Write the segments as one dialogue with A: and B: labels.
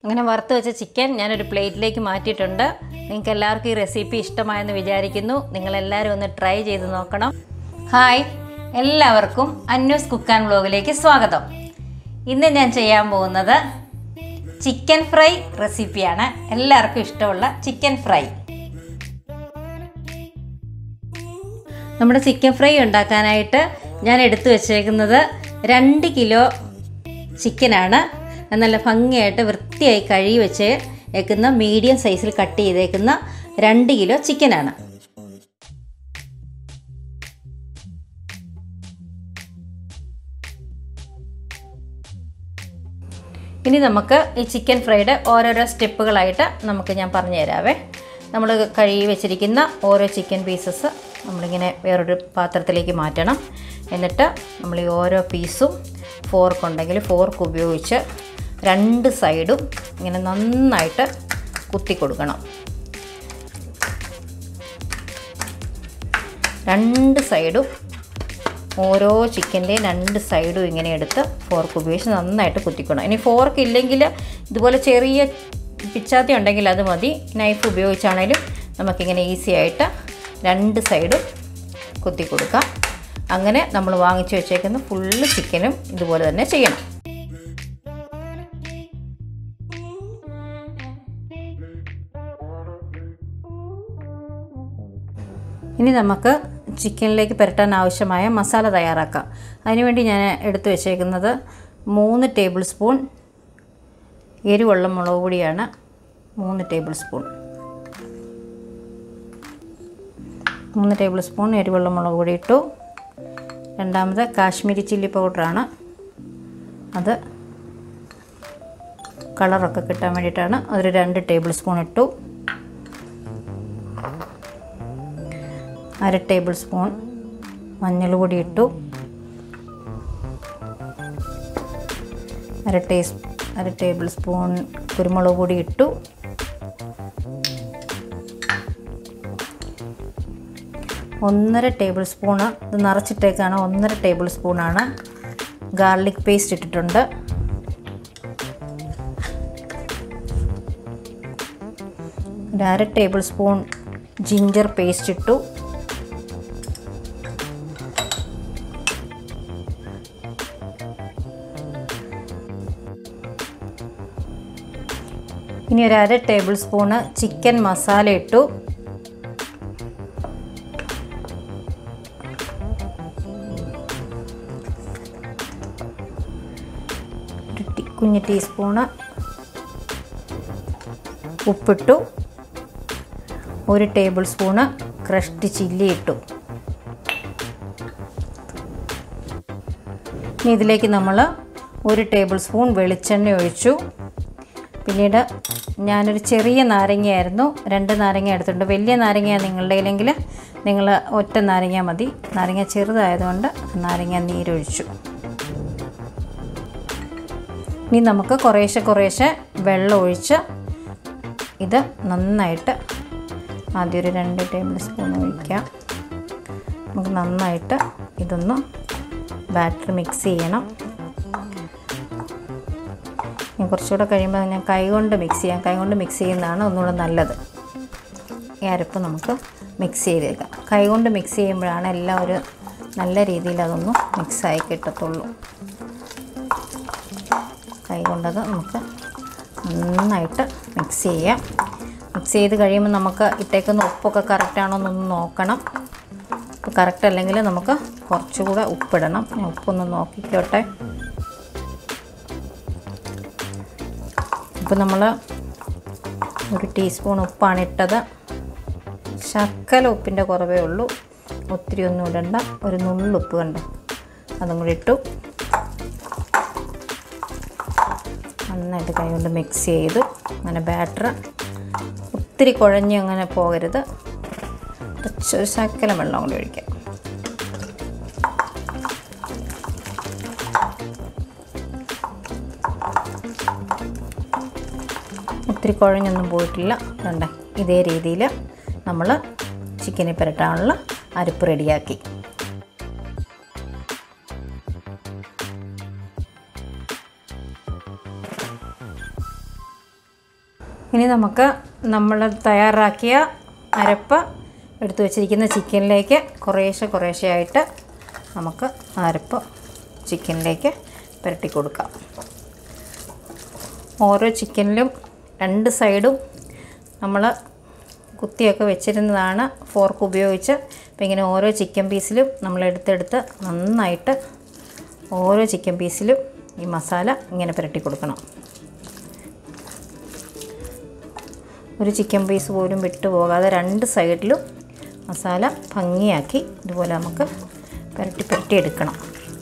A: അങ്ങനെ വറുത്ത് വെച്ച ചിക്കൻ ഞാനൊരു പ്ലേറ്റിലേക്ക് മാറ്റിയിട്ടുണ്ട് നിങ്ങൾക്ക് എല്ലാവർക്കും ഈ റെസിപ്പി ഇഷ്ടമായെന്ന് വിചാരിക്കുന്നു നിങ്ങളെല്ലാവരും ഒന്ന് ട്രൈ ചെയ്ത് നോക്കണം ഹായ് എല്ലാവർക്കും അന്യൂസ് കുക്ക് ആൻഡ് വ്ലോഗിലേക്ക് സ്വാഗതം ഇന്ന് ഞാൻ ചെയ്യാൻ പോകുന്നത് ചിക്കൻ ഫ്രൈ റെസിപ്പിയാണ് എല്ലാവർക്കും ഇഷ്ടമുള്ള ചിക്കൻ ഫ്രൈ നമ്മുടെ ചിക്കൻ ഫ്രൈ ഉണ്ടാക്കാനായിട്ട് ഞാൻ എടുത്തു വച്ചേക്കുന്നത് രണ്ട് കിലോ ചിക്കനാണ് നല്ല ഭംഗിയായിട്ട് വൃത്തിയായി കഴുകി വെച്ച് ഏക്കുന്ന മീഡിയം സൈസിൽ കട്ട് ചെയ്തേക്കുന്ന രണ്ട് കിലോ ചിക്കനാണ് ഇനി നമുക്ക് ഈ ചിക്കൻ ഫ്രൈയുടെ ഓരോരോ സ്റ്റെപ്പുകളായിട്ട് നമുക്ക് ഞാൻ പറഞ്ഞു തരാവേ നമ്മൾ കഴുകി വെച്ചിരിക്കുന്ന ഓരോ ചിക്കൻ പീസസ് നമ്മളിങ്ങനെ വേറൊരു പാത്രത്തിലേക്ക് മാറ്റണം എന്നിട്ട് നമ്മൾ ഈ ഓരോ പീസും ഫോർക്ക് ഉണ്ടെങ്കിൽ ഫോർക്ക് ഉപയോഗിച്ച് രണ്ട് സൈഡും ഇങ്ങനെ നന്നായിട്ട് കുത്തി കൊടുക്കണം രണ്ട് സൈഡും ഓരോ ചിക്കൻ്റെയും രണ്ട് സൈഡും ഇങ്ങനെ എടുത്ത് ഫോർക്ക് ഉപയോഗിച്ച് നന്നായിട്ട് കുത്തിക്കണം ഇനി ഫോർക്ക് ഇല്ലെങ്കിൽ ഇതുപോലെ ചെറിയ പിച്ചാത്തി ഉണ്ടെങ്കിൽ അത് മതി നൈഫ് ഉപയോഗിച്ചാണേലും നമുക്കിങ്ങനെ ഈസി ആയിട്ട് രണ്ട് സൈഡും കുത്തി കൊടുക്കാം അങ്ങനെ നമ്മൾ വാങ്ങിച്ചു വെച്ചേക്കുന്ന ഫുള്ള് ചിക്കനും ഇതുപോലെ തന്നെ ചെയ്യണം ഇനി നമുക്ക് ചിക്കനിലേക്ക് പുരട്ടാൻ ആവശ്യമായ മസാല തയ്യാറാക്കാം അതിനുവേണ്ടി ഞാൻ എടുത്തു വെച്ചേക്കുന്നത് മൂന്ന് ടേബിൾ സ്പൂൺ എരിവുള്ള മുളക് പൊടിയാണ് മൂന്ന് ടേബിൾ സ്പൂൺ മൂന്ന് ടേബിൾ സ്പൂൺ എരിവുള്ള മുളക് പൊടി ഇട്ടു രണ്ടാമത് കാശ്മീരി ചില്ലി പൗഡറാണ് അത് കളറൊക്കെ കിട്ടാൻ വേണ്ടിയിട്ടാണ് അതൊരു രണ്ട് ടേബിൾ സ്പൂൺ ഇട്ടു അര ടേബിൾ സ്പൂൺ മഞ്ഞൾ പൊടി ഇട്ടു അര ടേ അര ടേബിൾ സ്പൂൺ കുരുമുളക് പൊടി ഇട്ടു ഒന്നര ടേബിൾ സ്പൂണ് ഇത് നിറച്ചിട്ടേക്കാണ് ഒന്നര ടേബിൾ സ്പൂണാണ് ഗാർലിക് പേസ്റ്റ് ഇട്ടിട്ടുണ്ട് ഒരു അര ടേബിൾ സ്പൂൺ ജിഞ്ചർ പേസ്റ്റ് ഇട്ടു ഇനി ഒരു അര ടേബിൾ സ്പൂണ് ചിക്കൻ മസാല ഇട്ടു ഒരു ടീ- കുഞ്ഞ് ടീസ്പൂണ് ഉപ്പിട്ടു ഒരു ടേബിൾ സ്പൂണ് ക്രഷ്ഡ് ചില്ലി ഇട്ടു ഇനി ഇതിലേക്ക് നമ്മൾ ഒരു ടേബിൾ സ്പൂൺ വെളിച്ചെണ്ണ ഒഴിച്ചു പിന്നീട് ഞാനൊരു ചെറിയ നാരങ്ങയായിരുന്നു രണ്ട് നാരങ്ങ എടുത്തിട്ടുണ്ട് വലിയ നാരങ്ങ നിങ്ങളുടെ ഇല്ലെങ്കിൽ നിങ്ങൾ ഒറ്റ നാരങ്ങ മതി നാരങ്ങ ചെറുതായതുകൊണ്ട് നാരങ്ങ നീരൊഴിച്ചു ഇനി നമുക്ക് കുറേശ്ശെ കുറേശ്ശെ വെള്ളം ഒഴിച്ച് ഇത് നന്നായിട്ട് ആദ്യം ഒരു രണ്ട് ടേബിൾ സ്പൂൺ ഒഴിക്കാം നമുക്ക് നന്നായിട്ട് ഇതൊന്ന് ബാറ്റർ മിക്സ് ചെയ്യണം ഞാൻ കുറച്ചുകൂടെ കഴിയുമ്പോൾ ഞാൻ കൈകൊണ്ട് മിക്സ് ചെയ്യാം കൈകൊണ്ട് മിക്സ് ചെയ്യുന്നതാണ് ഒന്നുകൂടെ നല്ലത് ഈ അരപ്പ് നമുക്ക് മിക്സ് ചെയ്തേക്കാം കൈകൊണ്ട് മിക്സ് ചെയ്യുമ്പോഴാണ് എല്ലാം ഒരു നല്ല രീതിയിൽ അതൊന്ന് മിക്സായി കിട്ടത്തുള്ളൂ കൈ കൊണ്ടത് നമുക്ക് നന്നായിട്ട് മിക്സ് ചെയ്യാം മിക്സ് ചെയ്ത് കഴിയുമ്പോൾ നമുക്ക് ഇട്ടേക്കുന്ന ഉപ്പൊക്കെ കറക്റ്റാണോ എന്നൊന്ന് നോക്കണം ഉപ്പ് കറക്റ്റ് അല്ലെങ്കിൽ നമുക്ക് കുറച്ചുകൂടെ ഉപ്പിടണം ഞാൻ ഉപ്പൊന്ന് നോക്കിക്കോട്ടെ ഇപ്പോൾ നമ്മൾ ഒരു ടീസ്പൂൺ ഉപ്പാണ് ഇട്ടത് ശക്കല ഉപ്പിൻ്റെ കുറവേ ഉള്ളൂ ഒത്തിരി ഒന്നും ഇടണ്ട ഒരു നുള്ളുപ്പ് കണ്ടു അതും കൂടി ഇട്ടു നന്നായിട്ട് കൈ കൊണ്ട് മിക്സ് ചെയ്തു അങ്ങനെ ബാറ്റർ ഒത്തിരി കുഴഞ്ഞ് അങ്ങനെ പോകരുത് കുറച്ച് ഒരു ശക്കലം വെള്ളം കൂടി ഒഴിക്കാം ഒത്തിരി കുഴഞ്ഞൊന്നും പോയിട്ടില്ല കണ്ടേ ഇതേ രീതിയിൽ നമ്മൾ ചിക്കനെ പുരട്ടാനുള്ള അരപ്പ് റെഡിയാക്കി ഇനി നമുക്ക് നമ്മൾ തയ്യാറാക്കിയ അരപ്പ് എടുത്തു വച്ചിരിക്കുന്ന ചിക്കനിലേക്ക് കുറേശ്ശെ കുറേശ്ശെ ആയിട്ട് നമുക്ക് അരപ്പ് ചിക്കനിലേക്ക് പുരട്ടി കൊടുക്കാം ഓരോ ചിക്കനിലും രണ്ട് സൈഡും നമ്മൾ കുത്തിയൊക്കെ വെച്ചിരുന്നതാണ് ഫോർക്ക് ഉപയോഗിച്ച് അപ്പോൾ ഇങ്ങനെ ഓരോ ചിക്കൻ പീസിലും നമ്മൾ എടുത്തെടുത്ത് നന്നായിട്ട് ഓരോ ചിക്കൻ പീസിലും ഈ മസാല ഇങ്ങനെ പുരട്ടി കൊടുക്കണം ഒരു ചിക്കൻ പീസ് പോലും വിട്ടു പോകാതെ രണ്ട് സൈഡിലും മസാല ഭംഗിയാക്കി ഇതുപോലെ നമുക്ക് പുരട്ടി പുരട്ടി എടുക്കണം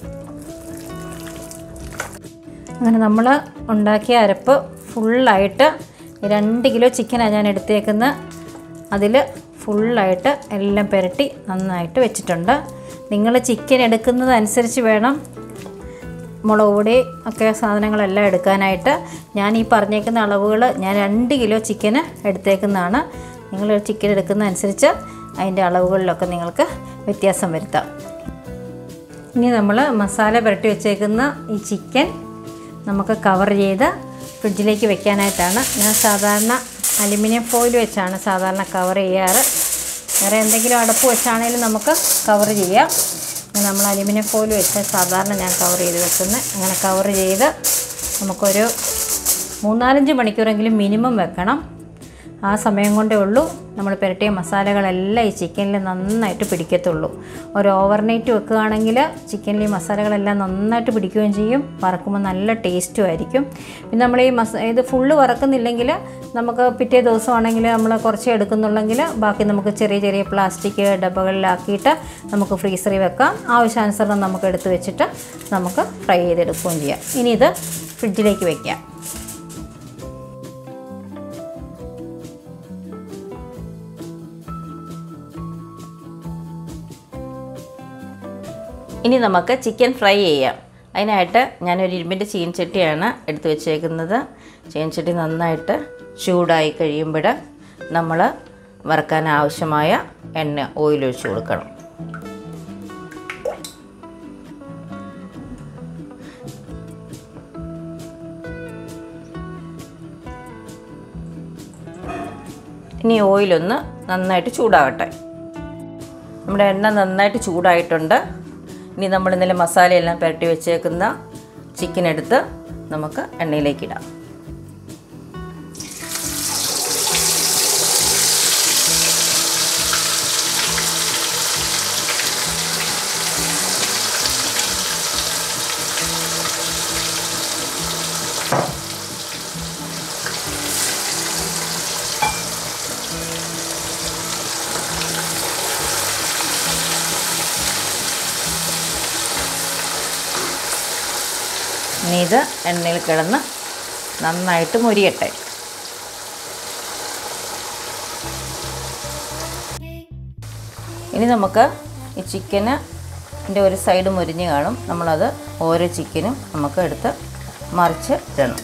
A: അങ്ങനെ നമ്മൾ ഉണ്ടാക്കിയ അരപ്പ് ഫുള്ളായിട്ട് രണ്ട് കിലോ ചിക്കനാണ് ഞാൻ എടുത്തേക്കുന്നത് അതിൽ ഫുള്ളായിട്ട് എല്ലാം പുരട്ടി നന്നായിട്ട് വെച്ചിട്ടുണ്ട് നിങ്ങൾ ചിക്കൻ എടുക്കുന്നതനുസരിച്ച് വേണം മുളക് പൊടി ഒക്കെ സാധനങ്ങളെല്ലാം എടുക്കാനായിട്ട് ഞാൻ ഈ പറഞ്ഞേക്കുന്ന അളവുകൾ ഞാൻ രണ്ട് കിലോ ചിക്കന് എടുത്തേക്കുന്നതാണ് നിങ്ങൾ ചിക്കൻ എടുക്കുന്ന അനുസരിച്ച് അതിൻ്റെ അളവുകളിലൊക്കെ നിങ്ങൾക്ക് വ്യത്യാസം വരുത്താം ഇനി നമ്മൾ മസാല പുരട്ടി വെച്ചേക്കുന്ന ഈ ചിക്കൻ നമുക്ക് കവർ ചെയ്ത് ഫ്രിഡ്ജിലേക്ക് വെക്കാനായിട്ടാണ് ഞാൻ സാധാരണ അലുമിനിയം ഫോയിൽ വെച്ചാണ് സാധാരണ കവർ ചെയ്യാറ് വേറെ എന്തെങ്കിലും അടപ്പ് വെച്ചാണെങ്കിലും നമുക്ക് കവർ ചെയ്യാം നമ്മൾ അലുമിനിയം ഫോയിൽ വെച്ച് സാധാരണ ഞാൻ കവർ ചെയ്ത് വെക്കുന്നത് അങ്ങനെ കവർ ചെയ്ത് നമുക്കൊരു മൂന്നാലഞ്ച് മണിക്കൂറെങ്കിലും മിനിമം വെക്കണം ആ സമയം കൊണ്ടേ ഉള്ളൂ നമ്മൾ പുരട്ടിയ മസാലകളെല്ലാം ഈ ചിക്കനിൽ നന്നായിട്ട് പിടിക്കത്തുള്ളൂ ഒരു ഓവർനൈറ്റ് വെക്കുകയാണെങ്കിൽ ചിക്കനിൽ ഈ മസാലകളെല്ലാം നന്നായിട്ട് പിടിക്കുകയും ചെയ്യും വറക്കുമ്പോൾ നല്ല ടേസ്റ്റും ആയിരിക്കും പിന്നെ നമ്മൾ ഈ മസ ഇത് ഫുള്ള് വറക്കുന്നില്ലെങ്കിൽ നമുക്ക് പിറ്റേ ദിവസമാണെങ്കിൽ നമ്മൾ കുറച്ച് എടുക്കുന്നുള്ളെങ്കിൽ ബാക്കി നമുക്ക് ചെറിയ ചെറിയ പ്ലാസ്റ്റിക് ഡബ്ബകളിലാക്കിയിട്ട് നമുക്ക് ഫ്രീസറിൽ വെക്കാം ആവശ്യാനുസരണം നമുക്ക് എടുത്ത് വെച്ചിട്ട് നമുക്ക് ഫ്രൈ ചെയ്തെടുക്കുകയും ചെയ്യാം ഇനി ഇത് ഫ്രിഡ്ജിലേക്ക് വെക്കാം ഇനി നമുക്ക് ചിക്കൻ ഫ്രൈ ചെയ്യാം അതിനായിട്ട് ഞാനൊരു ഇരുമ്പിൻ്റെ ചീൻചട്ടിയാണ് എടുത്ത് വെച്ചേക്കുന്നത് ചീൻചട്ടി നന്നായിട്ട് ചൂടായി കഴിയുമ്പോൾ നമ്മൾ വറക്കാൻ ആവശ്യമായ എണ്ണ ഓയിൽ ഒഴിച്ച് കൊടുക്കണം ഇനി ഓയിലൊന്ന് നന്നായിട്ട് ചൂടാകട്ടെ നമ്മുടെ എണ്ണ നന്നായിട്ട് ചൂടായിട്ടുണ്ട് ഇനി നമ്മൾ ഇന്നലെ മസാലയെല്ലാം പുരട്ടി വെച്ചേക്കുന്ന ചിക്കൻ എടുത്ത് നമുക്ക് എണ്ണയിലേക്ക് ഇടാം ഇനി ഇത് എണ്ണയിൽ കിടന്ന് നന്നായിട്ട് മുരിയട്ടെ ഇനി നമുക്ക് ഈ ചിക്കന് ൻ്റെ ഒരു സൈഡ് മുരിഞ്ഞ് കാണും നമ്മളത് ഓരോ ചിക്കനും നമുക്ക് എടുത്ത് മറിച്ച് ഇടണം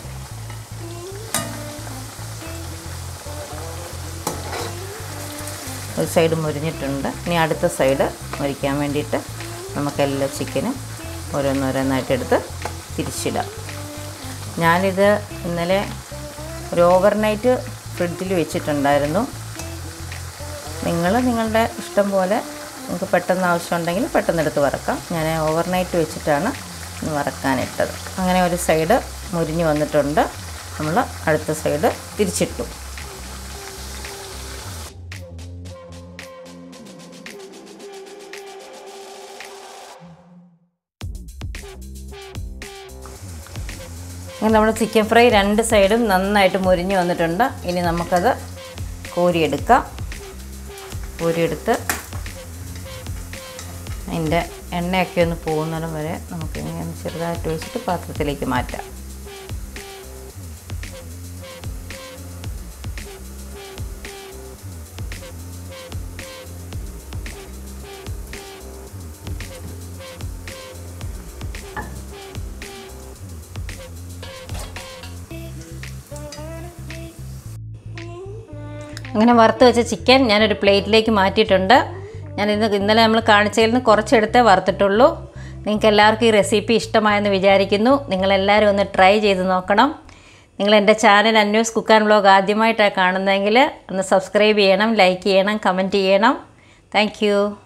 A: ഒരു സൈഡ് മുരിഞ്ഞിട്ടുണ്ട് ഇനി അടുത്ത സൈഡ് മുരിക്കാൻ വേണ്ടിയിട്ട് നമുക്ക് എല്ലാ ചിക്കനും ഓരോന്നോരോന്നായിട്ട് എടുത്ത് തിരിച്ചിടാം ഞാനിത് ഇന്നലെ ഒരു ഓവർനൈറ്റ് ഫ്രിഡ്ജിൽ വെച്ചിട്ടുണ്ടായിരുന്നു നിങ്ങൾ നിങ്ങളുടെ ഇഷ്ടം പോലെ നിങ്ങൾക്ക് പെട്ടെന്ന് ആവശ്യമുണ്ടെങ്കിൽ പെട്ടെന്ന് എടുത്ത് വറക്കാം ഞാൻ ഓവർനൈറ്റ് വെച്ചിട്ടാണ് ഇന്ന് വറക്കാനിട്ടത് അങ്ങനെ ഒരു സൈഡ് മുരിഞ്ഞ് വന്നിട്ടുണ്ട് നമ്മൾ അടുത്ത സൈഡ് തിരിച്ചിട്ടു അങ്ങനെ നമ്മുടെ ചിക്കൻ ഫ്രൈ രണ്ട് സൈഡും നന്നായിട്ട് മുരിഞ്ഞ് വന്നിട്ടുണ്ട് ഇനി നമുക്കത് കോരിയെടുക്കാം കോരിയെടുത്ത് അതിൻ്റെ എണ്ണയൊക്കെ ഒന്ന് പോകുന്നിടം വരെ നമുക്ക് ഇങ്ങനെ ഒന്ന് ചെറുതായിട്ട് ഒഴിച്ചിട്ട് പാത്രത്തിലേക്ക് മാറ്റാം അങ്ങനെ വറുത്ത് വെച്ച ചിക്കൻ ഞാനൊരു പ്ലേറ്റിലേക്ക് മാറ്റിയിട്ടുണ്ട് ഞാൻ ഇന്ന് ഇന്നലെ നമ്മൾ കാണിച്ചതിൽ നിന്ന് കുറച്ചെടുത്തേ വറുത്തിട്ടുള്ളൂ നിങ്ങൾക്ക് എല്ലാവർക്കും ഈ റെസിപ്പി ഇഷ്ടമായെന്ന് വിചാരിക്കുന്നു നിങ്ങളെല്ലാവരും ഒന്ന് ട്രൈ ചെയ്ത് നോക്കണം നിങ്ങൾ എൻ്റെ channel Anves cook and vlog ആദ്യമായിട്ടാണ് കാണുന്നതെങ്കിൽ ഒന്ന് സബ്സ്ക്രൈബ് ചെയ്യണം ലൈക്ക് ചെയ്യണം കമൻറ്റ് ചെയ്യണം താങ്ക്